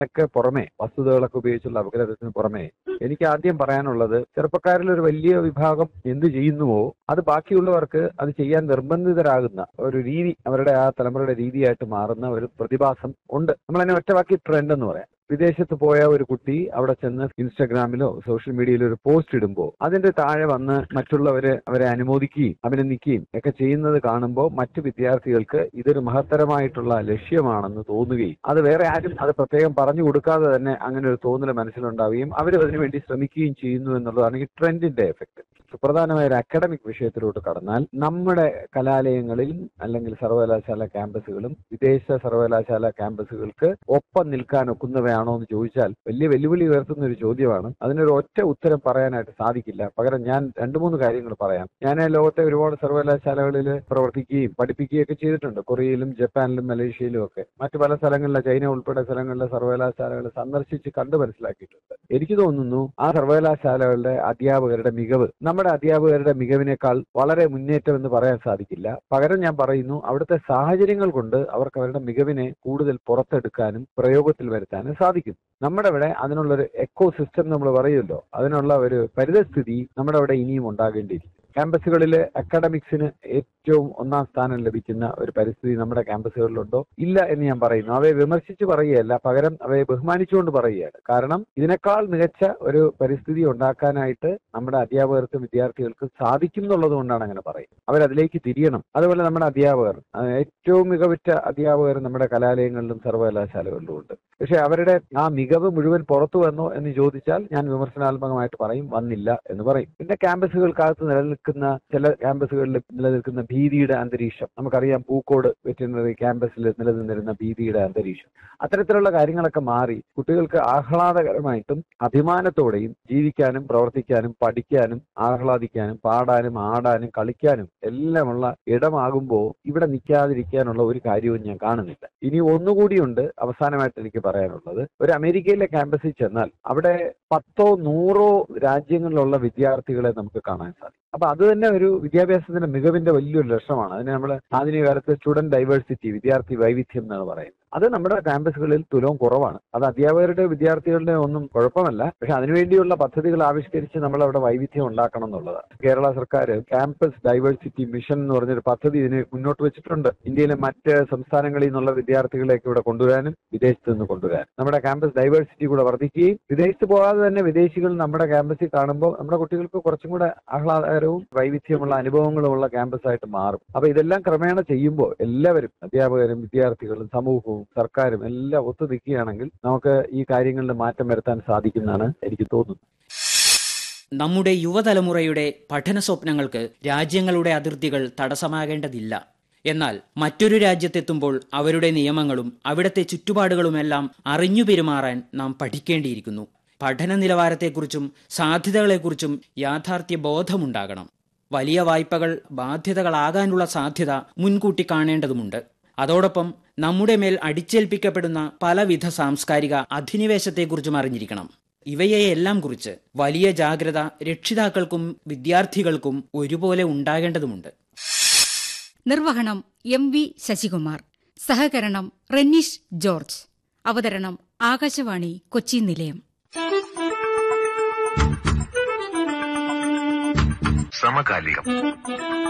ഒക്കെ പുറമെ വസ്തുതകളൊക്കെ ഉപയോഗിച്ചുള്ള അപഗ്രഥത്തിന് പുറമെ എനിക്ക് ആദ്യം പറയാനുള്ളത് ചെറുപ്പക്കാരിൽ ഒരു വലിയ വിഭാഗം എന്ത് ചെയ്യുന്നുവോ അത് ബാക്കിയുള്ളവർക്ക് അത് ചെയ്യാൻ നിർബന്ധിതരാകുന്ന ഒരു രീതി അവരുടെ ആ തലമുറയുടെ രീതിയായിട്ട് മാറുന്ന ഒരു പ്രതിഭാസം ഉണ്ട് നമ്മൾ അതിനെ ഒറ്റവാക്കി ട്രെൻഡ് എന്ന് പറയാം വിദേശത്ത് പോയ ഒരു കുട്ടി അവിടെ ചെന്ന് ഇൻസ്റ്റാഗ്രാമിലോ സോഷ്യൽ മീഡിയയിലോ ഒരു പോസ്റ്റ് ഇടുമ്പോൾ അതിന്റെ താഴെ വന്ന് മറ്റുള്ളവര് അവരെ അനുമോദിക്കുകയും അഭിനന്ദിക്കുകയും ഒക്കെ ചെയ്യുന്നത് കാണുമ്പോൾ മറ്റു വിദ്യാർത്ഥികൾക്ക് ഇതൊരു മഹത്തരമായിട്ടുള്ള ലക്ഷ്യമാണെന്ന് തോന്നുകയും അത് വേറെ ആരും അത് പ്രത്യേകം പറഞ്ഞു കൊടുക്കാതെ തന്നെ അങ്ങനെ ഒരു തോന്നൽ മനസ്സിലുണ്ടാവുകയും അവർ അതിനുവേണ്ടി ശ്രമിക്കുകയും ചെയ്യുന്നു എന്നുള്ളതാണ് ഈ ട്രെൻഡിന്റെ എഫക്ട് സുപ്രധാനമായ ഒരു അക്കാഡമിക് വിഷയത്തിലോട്ട് കടന്നാൽ നമ്മുടെ കലാലയങ്ങളിൽ അല്ലെങ്കിൽ സർവകലാശാല ക്യാമ്പസുകളും വിദേശ സർവകലാശാല ക്യാമ്പസുകൾക്ക് ഒപ്പം നിൽക്കാൻ ഒക്കുന്നവയാണോ എന്ന് ചോദിച്ചാൽ വലിയ വെല്ലുവിളി ഉയർത്തുന്ന ഒരു ചോദ്യമാണ് അതിനൊരു ഒറ്റ ഉത്തരം പറയാനായിട്ട് സാധിക്കില്ല പകരം ഞാൻ രണ്ടു മൂന്ന് കാര്യങ്ങൾ പറയാം ഞാൻ ലോകത്തെ ഒരുപാട് സർവകലാശാലകളിൽ പ്രവർത്തിക്കുകയും പഠിപ്പിക്കുകയും ഒക്കെ ചെയ്തിട്ടുണ്ട് കൊറിയയിലും ജപ്പാനിലും മലേഷ്യയിലും ഒക്കെ മറ്റു പല സ്ഥലങ്ങളിലെ ചൈന ഉൾപ്പെടെ സ്ഥലങ്ങളിലെ സർവകലാശാലകൾ സന്ദർശിച്ച് കണ്ടു മനസ്സിലാക്കിയിട്ടുണ്ട് എനിക്ക് തോന്നുന്നു ആ സർവകലാശാലകളുടെ അധ്യാപകരുടെ മികവ് നമ്മുടെ അധ്യാപകരുടെ മികവിനേക്കാൾ വളരെ മുന്നേറ്റം എന്ന് പറയാൻ സാധിക്കില്ല പകരം ഞാൻ പറയുന്നു അവിടുത്തെ സാഹചര്യങ്ങൾ കൊണ്ട് അവർക്ക് അവരുടെ മികവിനെ കൂടുതൽ പുറത്തെടുക്കാനും പ്രയോഗത്തിൽ വരുത്താനും സാധിക്കും നമ്മുടെ ഇവിടെ അതിനുള്ളൊരു എക്കോ സിസ്റ്റം നമ്മൾ പറയുമല്ലോ അതിനുള്ള ഒരു പരിതസ്ഥിതി നമ്മുടെ അവിടെ ഇനിയും ഉണ്ടാകേണ്ടിയിരിക്കും ക്യാമ്പസുകളിലെ അക്കാഡമിക്സിന് ഏറ്റവും ഒന്നാം സ്ഥാനം ലഭിക്കുന്ന ഒരു പരിസ്ഥിതി നമ്മുടെ ക്യാമ്പസുകളിലുണ്ടോ ഇല്ല എന്ന് ഞാൻ പറയുന്നു അവയെ വിമർശിച്ച് പറയുകയല്ല പകരം അവയെ ബഹുമാനിച്ചുകൊണ്ട് പറയുകയാണ് കാരണം ഇതിനേക്കാൾ മികച്ച ഒരു പരിസ്ഥിതി ഉണ്ടാക്കാനായിട്ട് നമ്മുടെ അധ്യാപകർക്കും വിദ്യാർത്ഥികൾക്കും സാധിക്കും എന്നുള്ളത് കൊണ്ടാണ് അങ്ങനെ പറയുന്നത് അവരതിലേക്ക് തിരിയണം അതുപോലെ നമ്മുടെ അധ്യാപകർ ആ, ഏറ്റവും മികവുറ്റ അധ്യാപകർ നമ്മുടെ കലാലയങ്ങളിലും സർവകലാശാലകളിലും ഉണ്ട് പക്ഷെ അവരുടെ ആ മികവ് മുഴുവൻ പുറത്തു വന്നോ എന്ന് ചോദിച്ചാൽ ഞാൻ വിമർശനാത്മകമായിട്ട് പറയും വന്നില്ല എന്ന് പറയും പിന്നെ ക്യാമ്പസുകൾക്കകത്ത് നിലനിൽക്കുന്ന ചില ക്യാമ്പസുകളിൽ നിലനിൽക്കുന്ന ഭീതിയുടെ അന്തരീക്ഷം നമുക്കറിയാം പൂക്കോട് വെറ്റിനറി ക്യാമ്പസിൽ നിലനിന്നിരുന്ന ഭീതിയുടെ അന്തരീക്ഷം അത്തരത്തിലുള്ള കാര്യങ്ങളൊക്കെ മാറി കുട്ടികൾക്ക് ആഹ്ലാദകരമായിട്ടും അഭിമാനത്തോടെയും ജീവിക്കാനും പ്രവർത്തിക്കാനും പഠിക്കാനും ആഹ്ലാദിക്കാനും പാടാനും ആടാനും കളിക്കാനും എല്ലാമുള്ള ഇടമാകുമ്പോൾ ഇവിടെ നിൽക്കാതിരിക്കാനുള്ള ഒരു കാര്യവും ഞാൻ കാണുന്നില്ല ഇനി ഒന്നുകൂടിയുണ്ട് അവസാനമായിട്ട് എനിക്ക് പറയാനുള്ളത് ഒരു അമേരിക്കയിലെ ക്യാമ്പസിൽ ചെന്നാൽ അവിടെ പത്തോ നൂറോ രാജ്യങ്ങളിലുള്ള വിദ്യാർത്ഥികളെ നമുക്ക് കാണാൻ സാധിക്കും അപ്പൊ അത് തന്നെ ഒരു വിദ്യാഭ്യാസത്തിന്റെ മികവിന്റെ വലിയൊരു ലക്ഷണമാണ് അതിന് നമ്മൾ ആധുനിക കാലത്ത് സ്റ്റുഡന്റ് ഡൈവേഴ്സിറ്റി വിദ്യാർത്ഥി വൈവിധ്യം എന്നാണ് പറയുന്നത് അത് നമ്മുടെ ക്യാമ്പസുകളിൽ തുലവും കുറവാണ് അത് അധ്യാപകരുടെ വിദ്യാർത്ഥികളുടെ ഒന്നും കുഴപ്പമല്ല പക്ഷെ അതിനുവേണ്ടിയുള്ള പദ്ധതികൾ ആവിഷ്കരിച്ച് നമ്മൾ അവിടെ വൈവിധ്യം ഉണ്ടാക്കണം എന്നുള്ളതാണ് കേരള സർക്കാർ ക്യാമ്പസ് ഡൈവേഴ്സിറ്റി മിഷൻ എന്ന് പറഞ്ഞൊരു പദ്ധതി ഇതിന് മുന്നോട്ട് വെച്ചിട്ടുണ്ട് ഇന്ത്യയിലെ മറ്റ് സംസ്ഥാനങ്ങളിൽ നിന്നുള്ള വിദ്യാർത്ഥികളെയൊക്കെ ഇവിടെ കൊണ്ടുവരാനും വിദേശത്ത് നിന്ന് കൊണ്ടുവരാനും നമ്മുടെ ക്യാമ്പസ് ഡൈവേഴ്സിറ്റി കൂടെ വർദ്ധിക്കുകയും വിദേശത്ത് പോകാതെ തന്നെ വിദേശികൾ നമ്മുടെ ക്യാമ്പസിൽ കാണുമ്പോൾ നമ്മുടെ കുട്ടികൾക്ക് കുറച്ചും കൂടെ ആഹ്ലാദകരവും വൈവിധ്യമുള്ള അനുഭവങ്ങളുമുള്ള ക്യാമ്പസ് ആയിട്ട് മാറും അപ്പൊ ഇതെല്ലാം ക്രമേണ ചെയ്യുമ്പോൾ എല്ലാവരും അധ്യാപകരും വിദ്യാർത്ഥികളും സമൂഹവും സർക്കാരും എല്ലാം ഒത്തു നിൽക്കുകയാണെങ്കിൽ നമുക്ക് ഈ കാര്യങ്ങളിൽ മാറ്റം വരുത്താൻ സാധിക്കുന്നതാണ് എനിക്ക് തോന്നുന്നത് നമ്മുടെ യുവതലമുറയുടെ പഠന സ്വപ്നങ്ങൾക്ക് രാജ്യങ്ങളുടെ അതിർത്തികൾ തടസ്സമാകേണ്ടതില്ല എന്നാൽ മറ്റൊരു രാജ്യത്തെത്തുമ്പോൾ അവരുടെ നിയമങ്ങളും അവിടത്തെ ചുറ്റുപാടുകളുമെല്ലാം അറിഞ്ഞു പെരുമാറാൻ നാം പഠിക്കേണ്ടിയിരിക്കുന്നു പഠന നിലവാരത്തെക്കുറിച്ചും സാധ്യതകളെക്കുറിച്ചും യാഥാർത്ഥ്യ ബോധമുണ്ടാകണം വലിയ വായ്പകൾ ബാധ്യതകളാകാനുള്ള സാധ്യത മുൻകൂട്ടി കാണേണ്ടതുമുണ്ട് അതോടൊപ്പം നമ്മുടെ മേൽ അടിച്ചേൽപ്പിക്കപ്പെടുന്ന പലവിധ സാംസ്കാരിക അധിനിവേശത്തെക്കുറിച്ചും അറിഞ്ഞിരിക്കണം ഇവയെയെല്ലാം കുറിച്ച് വലിയ ജാഗ്രത രക്ഷിതാക്കൾക്കും വിദ്യാർത്ഥികൾക്കും ഒരുപോലെ ഉണ്ടാകേണ്ടതുമുണ്ട് നിർവഹണം എം വി ശശികുമാർ സഹകരണം റെന്നീഷ് ജോർജ് അവതരണം ആകാശവാണി കൊച്ചി നിലയം സമകാലികം